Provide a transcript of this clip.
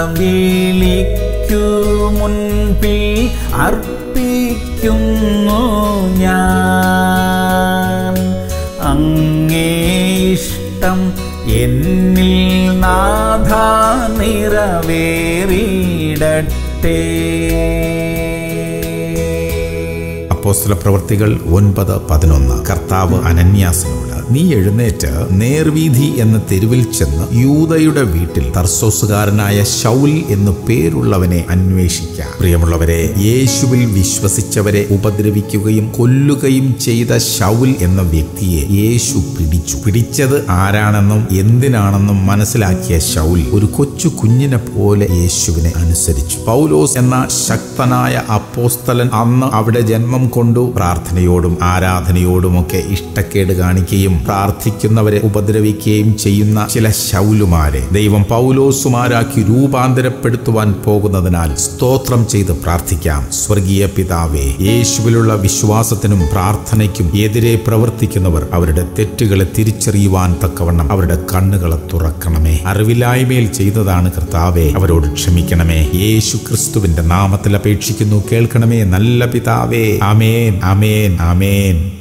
വിളിക്കു മുൻപിൽ അർപ്പിക്കുന്നു ഞാൻ അങ്ങേ ഇഷ്ടം എന്നിൽ നാഥ നിറവേറിയിടട്ടെ അപ്പോസ്തല പ്രവർത്തികൾ ഒൻപത് പതിനൊന്ന് കർത്താവ് അനന്യാസിനോട് നീ എഴുന്നേറ്റ് നേർവീഥി എന്ന തെരുവിൽ ചെന്ന് യൂതയുടെ വീട്ടിൽ തർസോസുകാരനായ ശൗൽ എന്നു പേരുള്ളവനെ അന്വേഷിക്കാം പ്രിയമുള്ളവരെ യേശുവിൽ വിശ്വസിച്ചവരെ ഉപദ്രവിക്കുകയും കൊല്ലുകയും ചെയ്ത ശൗൽ എന്ന വ്യക്തിയെ യേശു പിടിച്ചു പിടിച്ചത് ആരാണെന്നും എന്തിനാണെന്നും മനസ്സിലാക്കിയ ശൗൽ ഒരു കൊച്ചു കുഞ്ഞിനെ പോലെ യേശുവിനെ അനുസരിച്ചു പൗലോസ് എന്ന ശക്തനായ അപ്പോസ്തലൻ അന്ന് അവിടെ ജന്മം കൊണ്ടു പ്രാർത്ഥനയോടും ആരാധനയോടുമൊക്കെ ഇഷ്ടക്കേട് കാണിക്കുകയും പ്രാർത്ഥിക്കുന്നവരെ ഉപദ്രവിക്കുകയും ചെയ്യുന്ന ചില ശൗലുമാരെ ദൈവം പൗലോസുമാരാക്കി രൂപാന്തരപ്പെടുത്തുവാൻ പോകുന്നതിനാൽ സ്തോത്രം ചെയ്ത് പ്രാർത്ഥിക്കാം സ്വർഗീയ പിതാവേ യേശുവിലുള്ള വിശ്വാസത്തിനും പ്രാർത്ഥനയ്ക്കും എതിരെ പ്രവർത്തിക്കുന്നവർ അവരുടെ തെറ്റുകളെ തിരിച്ചറിയുവാൻ തക്കവണ്ണം അവരുടെ കണ്ണുകളെ തുറക്കണമേ അറിവില്ലായ്മയിൽ ചെയ്തതാണ് കർത്താവേ അവരോട് ക്ഷമിക്കണമേ യേശു ക്രിസ്തുവിന്റെ നാമത്തിൽ അപേക്ഷിക്കുന്നു കേൾക്കണമേ നല്ല പിതാവേ അമേൻ അമേൻ അമേൻ